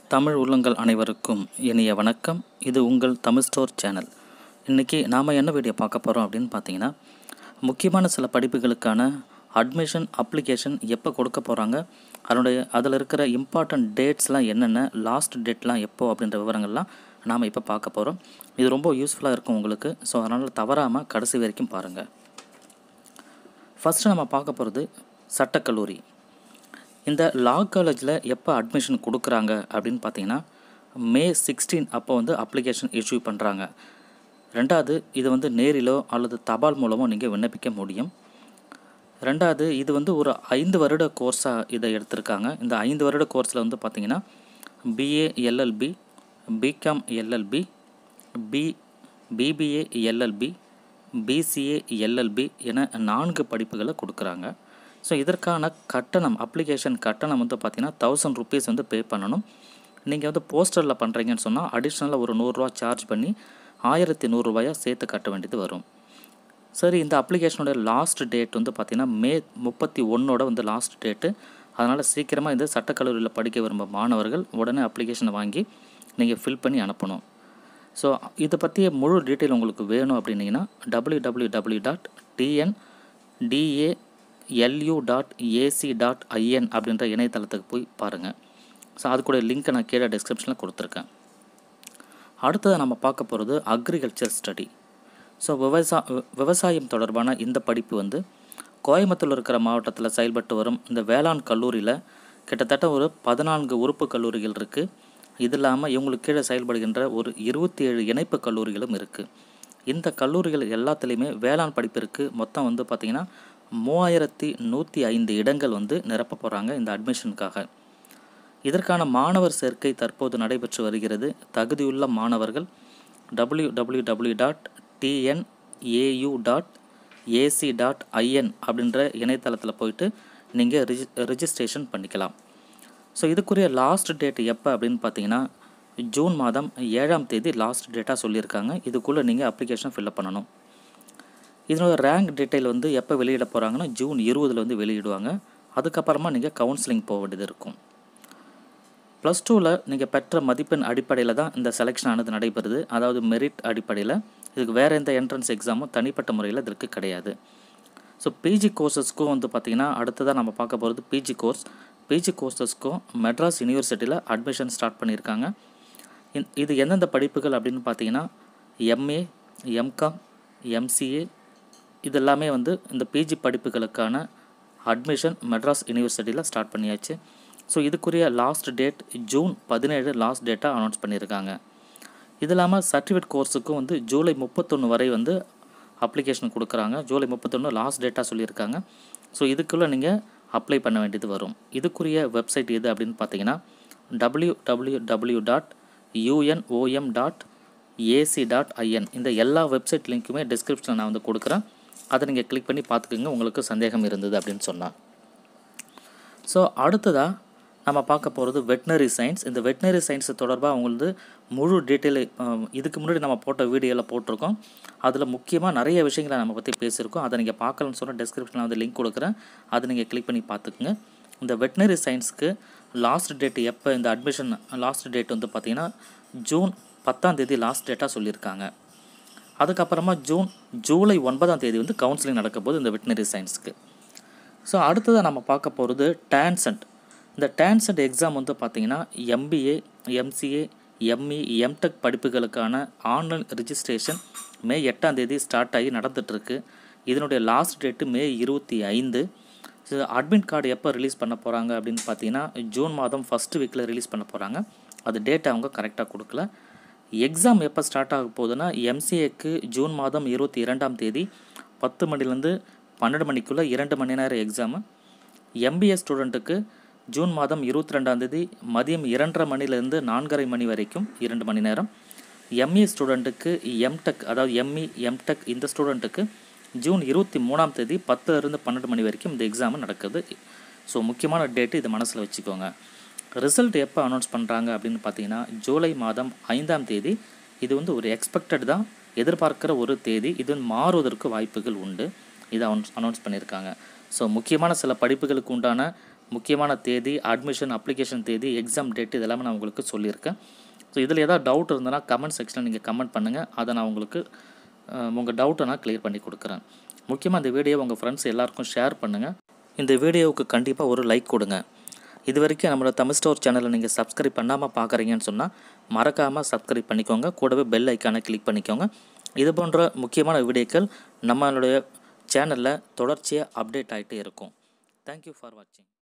தமிழ் உள்ளங்கள் அனைவருக்கும் இனிய வணக்கம் இது உங்கள் தமிழ் ஸ்டோர் சேனல் இன்றைக்கி நாம் என்ன வீடியோ பார்க்க போகிறோம் அப்படின்னு பார்த்தீங்கன்னா முக்கியமான சில படிப்புகளுக்கான அட்மிஷன் அப்ளிகேஷன் எப்போ கொடுக்க போகிறாங்க அதனுடைய அதில் இருக்கிற இம்பார்ட்டண்ட் டேட்ஸ்லாம் என்னென்ன லாஸ்ட் டேட்லாம் எப்போ அப்படின்ற விவரங்கள்லாம் நாம் இப்போ பார்க்க போகிறோம் இது ரொம்ப யூஸ்ஃபுல்லாக இருக்கும் உங்களுக்கு ஸோ அதனால் தவறாமல் கடைசி வரைக்கும் பாருங்கள் ஃபஸ்ட்டு நம்ம பார்க்க போகிறது சட்டக்கல்லூரி இந்த லா காலேஜில் எப்போ அட்மிஷன் கொடுக்குறாங்க அப்படின்னு பார்த்தீங்கன்னா மே சிக்ஸ்டீன் அப்போ வந்து அப்ளிகேஷன் இஷ்யூ பண்ணுறாங்க ரெண்டாவது இது வந்து நேரிலோ அல்லது தபால் மூலமோ நீங்கள் விண்ணப்பிக்க முடியும் ரெண்டாவது இது வந்து ஒரு ஐந்து வருட கோர்ஸாக இதை எடுத்திருக்காங்க இந்த ஐந்து வருட கோர்ஸில் வந்து பார்த்தீங்கன்னா BA LLB BCom LLB B BBA LLB BCA LLB என நான்கு படிப்புகளை கொடுக்குறாங்க ஸோ இதற்கான கட்டணம் அப்ளிகேஷன் கட்டணம் வந்து பார்த்திங்கன்னா தௌசண்ட் ருபீஸ் வந்து பே பண்ணணும் நீங்கள் வந்து போஸ்டரில் பண்ணுறீங்கன்னு சொன்னால் அடிஷ்னலாக ஒரு நூறுரூவா சார்ஜ் பண்ணி ஆயிரத்தி நூறுரூவாயாக சேர்த்து கட்ட வேண்டியது வரும் சரி இந்த அப்ளிகேஷனோட லாஸ்ட் டேட் வந்து பார்த்திங்கன்னா மே முப்பத்தி ஒன்றோட வந்து லாஸ்ட் டேட்டு அதனால் சீக்கிரமாக இந்த சட்டக்கல்லூரியில் படிக்க விரும்பும் மாணவர்கள் உடனே அப்ளிகேஷனை வாங்கி நீங்கள் ஃபில் பண்ணி அனுப்பணும் ஸோ இதை பற்றிய முழு டீட்டெயில் உங்களுக்கு வேணும் அப்படின்னீங்கன்னா W W W dot TN DA LU dot AC dot IN அப்படின்ற இணையதளத்துக்கு போய் பாருங்கள் ஸோ அதுக்கூட லிங்க்கை நான் கீழே டிஸ்கிரிப்ஷனில் கொடுத்துருக்கேன் அடுத்தது நம்ம பார்க்க போகிறது அக்ரிகல்ச்சர் ஸ்டடி ஸோ விவசா விவசாயம் தொடர்பான இந்த படிப்பு வந்து கோயம்புத்தூர் இருக்கிற மாவட்டத்தில் செயல்பட்டு வரும் இந்த வேளாண் கல்லூரியில் கிட்டத்தட்ட ஒரு பதினான்கு உறுப்பு கல்லூரிகள் இருக்குது இது இல்லாமல் இவங்களுக்கு கீழே செயல்படுகின்ற ஒரு இருபத்தி ஏழு இணைப்பு கல்லூரிகளும் இருக்குது இந்த கல்லூரிகள் எல்லாத்துலேயுமே வேளாண் படிப்பிற்கு மொத்தம் வந்து பார்த்திங்கன்னா மூவாயிரத்தி நூற்றி ஐந்து இடங்கள் வந்து நிரப்ப போகிறாங்க இந்த அட்மிஷனுக்காக இதற்கான மாணவர் சேர்க்கை தற்போது நடைபெற்று வருகிறது தகுதியுள்ள மாணவர்கள் W W W dot TNAU dot AC dot IN அப்படின்ற இணையதளத்தில் போயிட்டு நீங்கள் ரிஜி ரிஜிஸ்ட்ரேஷன் பண்ணிக்கலாம் ஸோ இதுக்குரிய லாஸ்ட் டேட் எப்போ அப்படின்னு பார்த்தீங்கன்னா ஜூன் மாதம் ஏழாம் தேதி லாஸ்ட் டேட்டாக சொல்லியிருக்காங்க இதுக்குள்ளே நீங்கள் அப்ளிகேஷன் ஃபில்அப் பண்ணணும் இதனோட ரேங்க் டீட்டெயில் வந்து எப்போ வெளியிட போகிறாங்கன்னா ஜூன் இருபதில் வந்து வெளியிடுவாங்க அதுக்கப்புறமா நீங்கள் கவுன்சிலிங் போக வேண்டியது இருக்கும் ப்ளஸ் டூவில் நீங்கள் பெற்ற மதிப்பெண் அடிப்படையில் தான் இந்த செலெக்ஷன் ஆனது நடைபெறுது அதாவது மெரிட் அடிப்படையில் இதுக்கு வேறு எந்த என்ட்ரன்ஸ் எக்ஸாமும் தனிப்பட்ட முறையில் இதற்கு கிடையாது ஸோ பிஜி கோர்சஸ்க்கும் வந்து பார்த்திங்கன்னா அடுத்ததாக நம்ம பார்க்க போகிறது பிஜி கோர்ஸ் பிஜி கோர்சஸ்க்கும் மெட்ராஸ் யூனிவர்சிட்டியில் அட்மிஷன் ஸ்டார்ட் பண்ணியிருக்காங்க இது எந்தெந்த படிப்புகள் அப்படின்னு பார்த்தீங்கன்னா எம்ஏ எம்காம் எம்சிஏ இது எல்லாமே வந்து இந்த பிஜி படிப்புகளுக்கான அட்மிஷன் மெட்ராஸ் யூனிவர்சிட்டியில் ஸ்டார்ட் பண்ணியாச்சு ஸோ இதுக்குரிய லாஸ்ட் டேட் ஜூன் பதினேழு லாஸ்ட் டேட்டாக அனௌன்ஸ் பண்ணியிருக்காங்க இது இல்லாமல் சர்டிஃபிகேட் கோர்ஸுக்கும் வந்து ஜூலை முப்பத்தொன்று வரை வந்து அப்ளிகேஷன் கொடுக்குறாங்க ஜூலை முப்பத்தொன்று லாஸ்ட் டேட்டாக சொல்லியிருக்காங்க ஸோ இதுக்குள்ளே நீங்கள் அப்ளை பண்ண வேண்டியது வரும் இதுக்குரிய வெப்சைட் எது அப்படின்னு பார்த்தீங்கன்னா W W W dot UNOM dot AC dot IN இந்த எல்லா வெப்சைட் லிங்க்குமே டிஸ்கிரிப்ஷனில் நான் வந்து கொடுக்குறேன் அதை நீங்கள் கிளிக் பண்ணி பார்த்துக்குங்க உங்களுக்கு சந்தேகம் இருந்தது அப்படின்னு சொன்னால் ஸோ அடுத்ததாக நம்ம பார்க்க போகிறது வெட்னரி சயின்ஸ் இந்த வெட்னரி சயின்ஸ் தொடர்பாக அவங்களது முழு டீட்டெயில் இதுக்கு முன்னாடி நம்ம போட்ட வீடியோவில் போட்டிருக்கோம் அதில் முக்கியமாக நிறைய விஷயங்களை நம்ம பற்றி பேசியிருக்கோம் அதை நீங்கள் பார்க்கலன்னு சொன்னால் டிஸ்கிரிப்ஷனில் வந்து லிங்க் கொடுக்குறேன் அதை நீங்கள் கிளிக் பண்ணி பார்த்துக்குங்க இந்த வெட்னரி சயின்ஸ்க்கு லாஸ்ட் டேட் எப்போ இந்த அட்மிஷன் லாஸ்ட் டேட் வந்து பார்த்திங்கன்னா ஜூன் பத்தாம் தேதி லாஸ்ட் டேட்டாக சொல்லியிருக்காங்க அதுக்கப்புறமா ஜூன் ஜூலை ஒன்பதாம் தேதி வந்து கவுன்சிலிங் நடக்க போகுது இந்த வெட்னரி சயின்ஸுக்கு ஸோ அடுத்ததாக நம்ம பார்க்க போகிறது டான்சென்ட் இந்த டான்சென்ட் எக்ஸாம் வந்து பார்த்திங்கன்னா எம்பிஏ எம்சிஏ எம்இ எம்டெக் படிப்புகளுக்கான ஆன்லைன் ரிஜிஸ்ட்ரேஷன் மே எட்டாம் தேதி ஸ்டார்ட் ஆகி நடந்துகிட்ருக்கு இதனுடைய லாஸ்ட் டேட்டு மே இருபத்தி ஐந்து ஸோ அட்மிட் கார்டு எப்போ ரிலீஸ் பண்ண போகிறாங்க அப்படின்னு பார்த்தீங்கன்னா ஜூன் மாதம் ஃபஸ்ட்டு வீக்கில் ரிலீஸ் பண்ண போகிறாங்க அது டேட்டை அவங்க கரெக்டாக கொடுக்கல எக்ஸாம் எப்போ ஸ்டார்ட் ஆக போகுதுன்னா எம்சிஏக்கு ஜூன் மாதம் இருபத்தி இரண்டாம் தேதி பத்து மணிலேருந்து பன்னெண்டு மணிக்குள்ளே இரண்டு மணி நேரம் எக்ஸாமு எம்பிஎஸ் ஸ்டூடெண்ட்டுக்கு ஜூன் மாதம் இருபத்தி ரெண்டாம் தேதி மதியம் இரண்டரை மணிலேருந்து நான்கரை மணி வரைக்கும் இரண்டு மணி நேரம் எம்இ ஸ்டூடெண்ட்டுக்கு எம்டெக் அதாவது எம்இ எம்டெக் இந்த ஸ்டூடெண்ட்டுக்கு ஜூன் இருபத்தி மூணாம் தேதி பத்துலேருந்து பன்னெண்டு மணி வரைக்கும் இந்த எக்ஸாம் நடக்குது ஸோ முக்கியமான டேட்டு இதை மனசில் வச்சுக்கோங்க ரிசல்ட் எப்போ அனௌன்ஸ் பண்ணுறாங்க அப்படின்னு பார்த்தீங்கன்னா ஜூலை மாதம் ஐந்தாம் தேதி இது வந்து ஒரு எக்ஸ்பெக்டட் தான் எதிர்பார்க்குற ஒரு தேதி இது மாறுவதற்கு வாய்ப்புகள் உண்டு இதை அனௌன்ஸ் அனௌன்ஸ் பண்ணியிருக்காங்க ஸோ முக்கியமான சில படிப்புகளுக்கு உண்டான முக்கியமான தேதி அட்மிஷன் அப்ளிகேஷன் தேதி எக்ஸாம் டேட் இதெல்லாமே நான் உங்களுக்கு சொல்லியிருக்கேன் ஸோ இதில் ஏதாவது டவுட் இருந்ததுன்னா கமெண்ட் செக்ஷனில் நீங்கள் கமெண்ட் பண்ணுங்கள் அதை நான் உங்களுக்கு உங்கள் டவுட்டை நான் க்ளியர் பண்ணி கொடுக்குறேன் முக்கியமாக இந்த வீடியோ உங்கள் ஃப்ரெண்ட்ஸ் எல்லாருக்கும் ஷேர் பண்ணுங்கள் இந்த வீடியோவுக்கு கண்டிப்பாக ஒரு லைக் கொடுங்க இது வரைக்கும் நம்மளோட தமிழ் ஸ்டோர் சேனலை நீங்கள் சப்ஸ்கிரைப் பண்ணாமல் பார்க்குறீங்கன்னு சொன்னால் மறக்காமல் சப்ஸ்கிரைப் பண்ணிக்கோங்க கூடவே பெல் ஐக்கானை கிளிக் பண்ணிக்கோங்க இது போன்ற முக்கியமான வீடியோக்கள் நம்மளுடைய சேனலில் தொடர்ச்சியாக அப்டேட் ஆகிட்டே இருக்கும் தேங்க்யூ ஃபார் வாட்சிங்